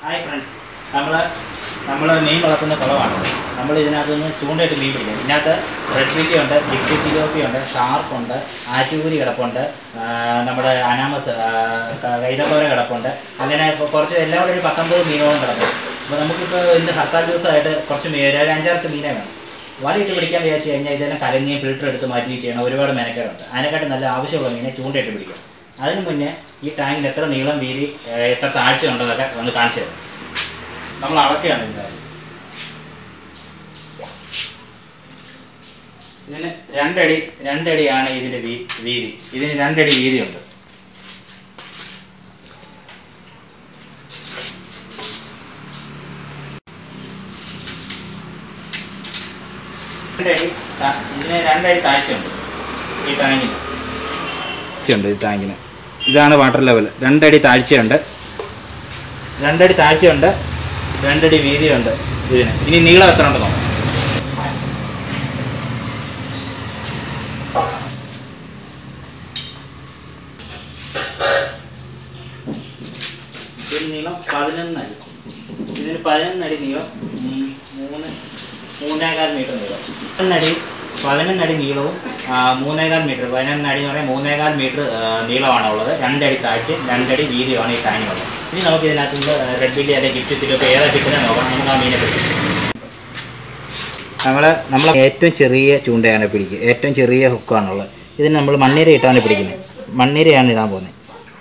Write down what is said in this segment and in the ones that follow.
Hi friends നമ്മൾ നമ്മൾ മീൻ വളർത്തുന്ന കുളമാണ് നമ്മൾ ഇതിനകത്ത് നിന്ന് ചൂണ്ടയിട്ട് മീൻ പിടിക്കും ഇതിനകത്ത് റെഡ് ബില്ലി ഉണ്ട് ഡിക്റ്റി സിലോപ്പി ഉണ്ട് ഷാർപ്പുണ്ട് ആറ്റൂരി കിടപ്പുണ്ട് ആ, നമ്മുടെ അനാമസ് കൈതക്കോര കിടപ്പുണ്ട് അങ്ങനെ ഇപ്പൊ കുറച്ച് എല്ലാം കൂടെ ഒരു പത്തൊമ്പത് മീനോളം കിടക്കും അപ്പോൾ നമുക്കിപ്പോൾ ഇന്ന് ഹർത്താൽ ദിവസമായിട്ട് കുറച്ച് മീൻ ഒരു അഞ്ചാറ് മീനെ വേണം വലയിട്ട് പിടിക്കാൻ വിചാരിച്ചു കഴിഞ്ഞാൽ ഇതെല്ലാം കലങ്ങി ഫിൽറ്റർ എടുത്ത് മാറ്റി ചെയ്യണം ഒരുപാട് മെനക്കേടുണ്ട് അതിനെക്കാട്ടി നല്ല ആവശ്യമുള്ള മീനെ ചൂണ്ടയിട്ട് പിടിക്കും അതിന് മുന്നേ ഈ ടാങ്കിന് എത്ര നീളം വീതി ഏഹ്, എത്ര താഴ്ച ഉണ്ടെന്നൊക്കെ ഒന്ന് കാണിച്ചു തരാം നമ്മൾ അളക്കുകയാണ് എന്തായാലും ഇതിന് രണ്ടടി രണ്ടടിയാണ് ഇതിൻ്റെ വീ വീതി ഇതിന് രണ്ടടി വീതിയുണ്ട് രണ്ടടി ത- ഇതിന് രണ്ടടി താഴ്ചയുണ്ട് ഈ ടാങ്കിന് താഴ്ചയുണ്ട് ഈ ടാങ്കിന് ഇതാണ് വാട്ടർ ലെവൽ രണ്ടടി താഴ്ചയുണ്ട് രണ്ടടി താഴ്ചയുണ്ട് രണ്ടടി വീതിയുണ്ട് ഇതിന് ഇനി നീളം എത്ര ഉണ്ട് നോക്കാം ഇതിന് നീളം പതിനൊന്നടി ഇതിന് പതിനൊന്നടി നീളം ഉം, മൂന്ന് മൂന്നേകാൽ മീറ്റർ നീളം പതിനൊന്നടി പതിനൊന്നടി നീളവും ആ, മൂന്നേകാൽ മീറ്റർ പതിനൊന്നടി എന്ന് പറഞ്ഞാൽ മൂന്നേകാൽ മീറ്റർ ആ, നീളമാണ് ഉള്ളത് രണ്ടടി താഴ്ച രണ്ടടി വീതിയുമാണ് ഈ ടാങ്ങിനുള്ളത് ഇനി നമുക്ക് ഇതിനകത്ത് റെഡ് ബില്ലി അല്ലെങ്കിൽ ഗിഫ്റ്റ് സിലോപ്പ് ഏതാ കിട്ടുന്നത് നോക്കാം നമുക്ക് ആ മീനെ പിടിക്കും നമ്മൾ നമ്മൾ ഏറ്റവും ചെറിയ ചൂണ്ടയാണ് പിടിക്കുക ഏറ്റവും ചെറിയ ഹുക്കാണുള്ളത് ഇതിന് നമ്മൾ മണ്ണീര ഇട്ടാണ് പിടിക്കുന്നത് മണ്ണീരയാണ് ഇടാൻ പോകുന്നത്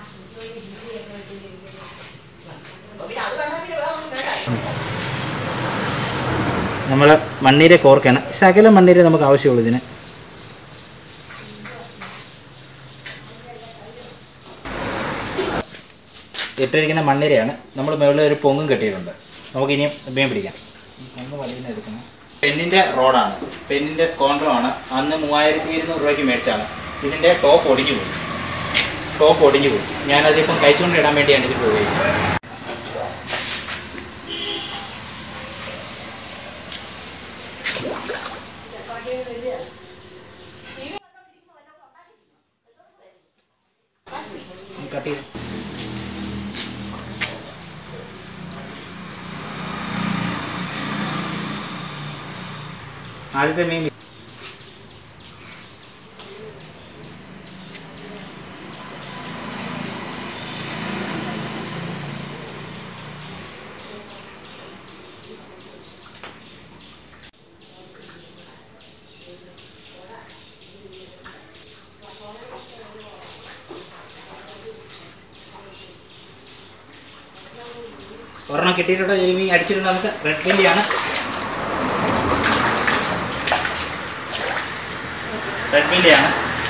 നമ്മൾ മണ്ണീര കോർക്കാണ് ശകലം മണ്ണീര നമുക്ക് ആവശ്യമുള്ളൂ ഇതിന് ഇട്ടിരിക്കുന്ന മണ്ണിരയാണ് നമ്മൾ മുകളിൽ ഒരു പൊങ്ങും കെട്ടിയിട്ടുണ്ട് നമുക്ക് ഇനിയും മീൻ പിടിക്കാം പൊങ്ങ് വലിയ എടുക്കണം പെന്നിൻ്റെ റോഡാണ് പെന്നിൻ്റെ സ്കോണ്ടറുമാണ് അന്ന് മൂവായിരത്തി ഇരുന്നൂറ് രൂപയ്ക്ക് മേടിച്ചാണ് ഇതിൻ്റെ ടോപ്പ് ഒടിഞ്ഞു പോയി ടോപ്പ് ഒടിഞ്ഞു പോയി ഞാനതിപ്പം കഴിച്ചുകൊണ്ട് ഇടാൻ വേണ്ടിയാണ് ഇത് പോയി കട്ട് ചെയ്ത് ആദ്യത്തെ മീൻ ഒരെണ്ണം കിട്ടിയിട്ടുണ്ട് ഒരു മീൻ അടിച്ചിട്ടുണ്ട് നമുക്ക് റെഡ് ബില്ലിയാണ് റെഡ് ബില്ലിയാണ്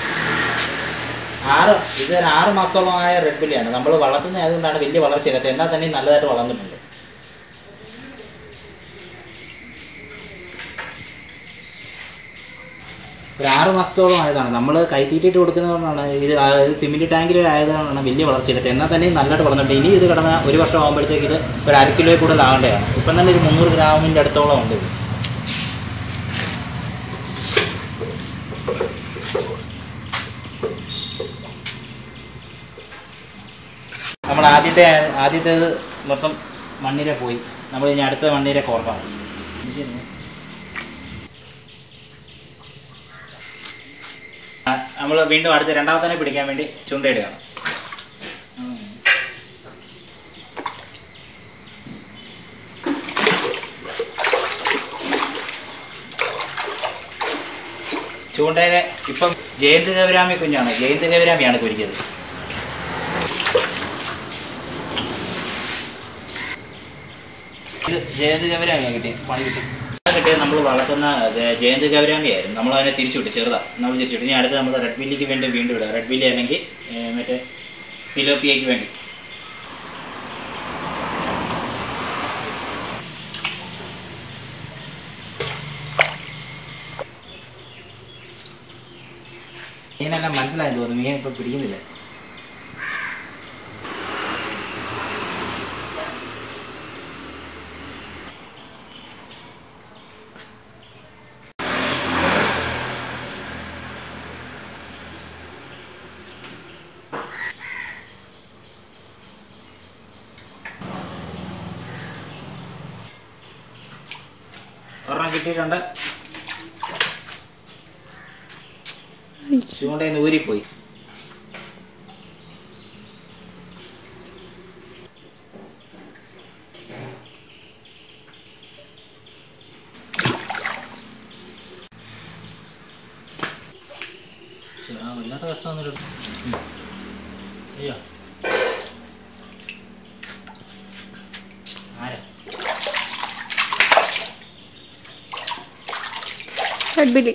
ആറ് ഇത് ഒരു ആറ് മാസത്തോളമായ റെഡ് ബില്ലിയാണ് നമ്മൾ വളർത്തുന്നത് ആയതുകൊണ്ടാണ് വലിയ വളർച്ചയില്ലാത്തത് എന്നാൽ തന്നെ നല്ലതായിട്ട് വളർന്നിട്ടുണ്ട് ഒരു ആറ് മാസത്തോളം ആയതാണ് നമ്മൾ കൈത്തീറ്റിട്ട് കൊടുക്കുന്നതുകൊണ്ടാണ് ഇത് ആ- ഇത് സിമെൻറ്റ് ടാങ്കിൽ ആയതുകൊണ്ടാണ് വലിയ വളർച്ചയില്ലാത്തത് എന്നാൽ തന്നെ നല്ലതായിട്ട് വളർന്നിട്ട് ഇനി ഇത് കിടന്ന ഒരു വർഷം ആകുമ്പോഴത്തേക്ക് ഇത് ഒരു അര കിലോയിൽ കൂടുതൽ ആകേണ്ടതാണ് ഇപ്പം തന്നെ ഇത് മുന്നൂറ് ഗ്രാമിൻ്റെ അടുത്തോളം ഉണ്ട് ഇത് നമ്മൾ ആദ്യത്തെ ആദ്യത്തേത് മൊത്തം മണ്ണിര പോയി നമ്മൾ ഇനി അടുത്ത മണ്ണിര കോർക്കാം നമ്മൾ വീണ്ടും അടുത്ത രണ്ടാമത്തെ പിടിക്കാൻ വേണ്ടി ചുണ്ടയിടുകയാണ് ഉം. ചൂണ്ടയിലെ ഇപ്പം ജയന്ത് കവിരാമി കുഞ്ഞാണ് ജയന്ത് കവിരാമിയാണ് കുരിക്കത് ഇത് ജയന്ത് കവിരാമിയാണ് കിട്ടിയത് പണി കിട്ടി കിട്ടിയത് നമ്മൾ വളർത്തുന്ന ജ- ജയന്ത് കവിരാമിയായിരുന്നു നമ്മൾ അതിനെ തിരിച്ചു വിട്ടു ചെറുതാ നമ്മൾ തിരിച്ചു വിട്ടു ഇനി അടുത്ത് നമ്മൾ റെഡ് ബില്ലിക്ക് വേണ്ടി വീണ്ടും ഇടുക റെഡ് ബില്ലി അല്ലെങ്കിൽ ഏ, മറ്റേ സിലോപ്പിയയ്ക്ക് വേണ്ടി മീനെല്ലാം മനസ്സിലായെന്ന് തോന്നുന്നു മീൻ ഇപ്പം പിടിക്കുന്നില്ല കിട്ടിയിട്ടുണ്ട് ചൂണ്ടയിൽ നിന്ന് ഊരിപ്പോയി ശ്ശെ, ആ വല്ലാത്ത കഷ്ടമൊന്നുമില്ല അയ്യോ ആരാ റെഡ് ബില്ലി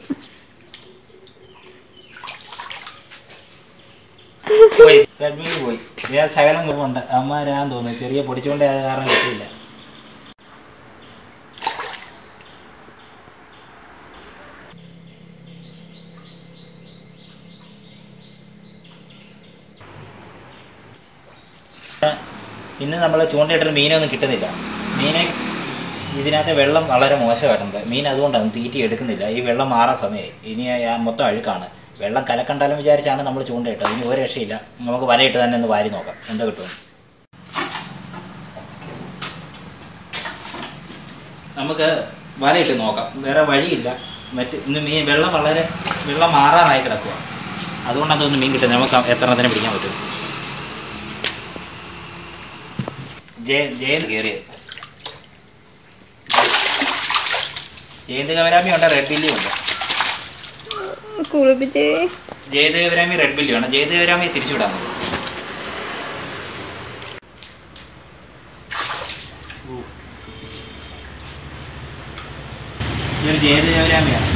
പോയി റെഡ്മിയിൽ പോയി ഞാൻ ശകലം കുറവുണ്ട് അമ്മമാരാന്ന് തോന്നുന്നു ചെറിയ പൊടിച്ചുകൊണ്ട് ആയ കാരണം കിട്ടിയില്ല ഇന്ന് നമ്മൾ ചൂണ്ടയിട്ടൊരു മീനൊന്നും കിട്ടുന്നില്ല മീനെ ഇതിനകത്ത് വെള്ളം വളരെ മോശമായിട്ടുണ്ട് മീൻ അതുകൊണ്ടാണ് തീറ്റി എടുക്കുന്നില്ല ഈ വെള്ളം മാറാൻ സമയമായി ഇനി ആ മൊത്തം അഴുക്കാണ് വെള്ളം കലക്കണ്ടാലും വിചാരിച്ചാണ് നമ്മൾ ചൂണ്ടയിട്ടത് ഇനി ഒരു രക്ഷയില്ല നമുക്ക് വലയിട്ട് തന്നെ ഒന്ന് വാരി നോക്കാം എന്താ കിട്ടും നമുക്ക് വലയിട്ട് നോക്കാം വേറെ വഴിയില്ല മറ്റ് ഇന്ന് മീൻ വെള്ളം വളരെ വെള്ളം മാറാറായി കിടക്കുക അതുകൊണ്ടാണ് തോന്നുന്നു മീൻ കിട്ടുന്നത് നമുക്ക് എത്ര എണ്ണത്തിനെ പിടിക്കാൻ പറ്റും ജയ ജയന്ത് കയറിയത് ജയന്ത് കവരാമി ഉണ്ട് റെഡ് ബില്ലി ഉണ്ട് കുളിപ്പിച്ചേ ജയന്ത് കവരാമി റെഡ് ബില്ലി ഉണ്ട് ജയന്ത് കവരാമി തിരിച്ചുവിടാൻ മതി ഇതൊരു ജയന്ത് കവരാമിയാണ്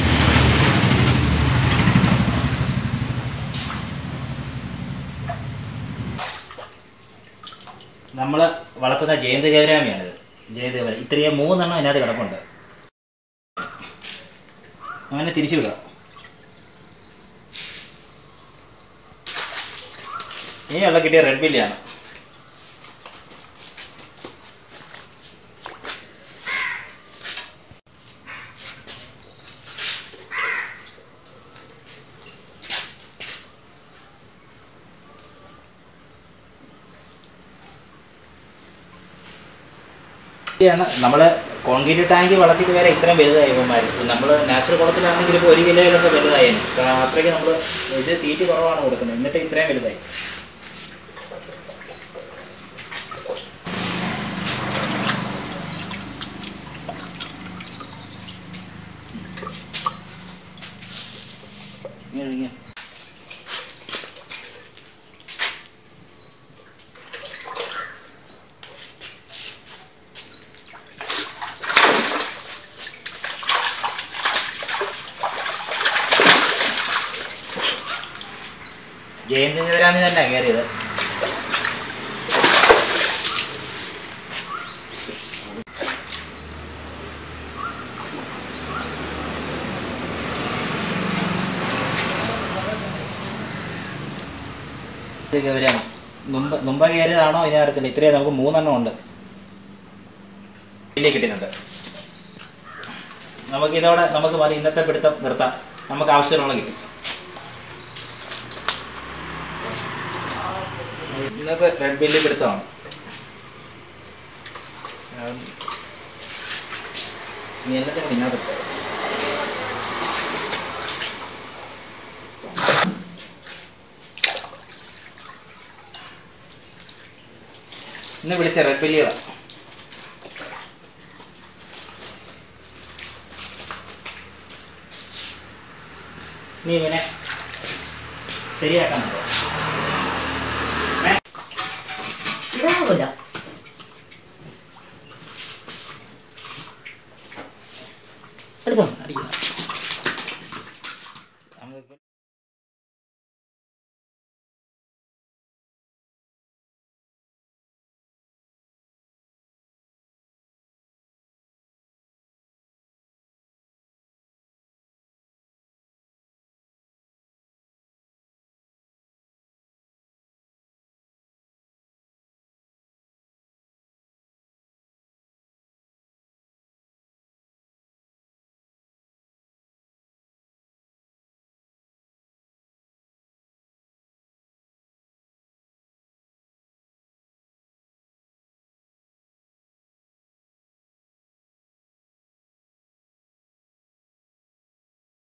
നമ്മൾ വളർത്തുന്ന ജയന്ത് കവരാമിയാണിത് ജയന്ത് കവര ഇത്രയും മൂന്നെണ്ണം അതിനകത്ത് കിടപ്പുണ്ട് അങ്ങനെ തിരിച്ചു വിടുക ഇനി വെള്ളം കിട്ടിയ റെഡ് ബില്ലിയാണ് ാണ് നമ്മൾ കോൺക്രീറ്റ് ടാങ്ക് വളർത്തിയിട്ട് വരെ ഇത്രയും വലുതായി ഇവന്മാർ നമ്മൾ നാച്ചുറൽ കുളത്തിലാണെങ്കിൽ ഇപ്പോൾ ഒരു കിലോയിലൊക്കെ വലുതായി അത്രയ്ക്ക് നമ്മൾ ഇത് തീറ്റി കുറവാണ് കൊടുക്കുന്നത് എന്നിട്ട് ഇത്രയും വലുതായി ഇങ്ങനെ ഇങ്ങനെ. ജയന്തി ശിവരാമി തന്നെ കയറിയത് ശിവരാമി മുമ്പ് മുമ്പ് കയറിയതാണോ ഇനി അറിയത്തില്ല ഇത്രയും നമുക്ക് മൂന്നെണ്ണം ഉണ്ട് വലിയ കിട്ടിയിട്ടുണ്ട് നമുക്ക് ഇതോടെ നമുക്ക് മതി ഇന്നത്തെ പിടുത്തം നിർത്താം നമുക്ക് ആവശ്യമുള്ള കിട്ടി ഇന്നത്തെ റെഡ് ബില്ല് പിടുത്തമാണ് ഉം. നീ എല്ലാത്തിനും പിന്നാലെ പോ. ഇന്ന് പിടിച്ച റെഡ് ബില്ലികളാ നീ ഇവനെ ശരിയാക്കാൻ നോക്കാം. ഏ? ഇതാവില്ല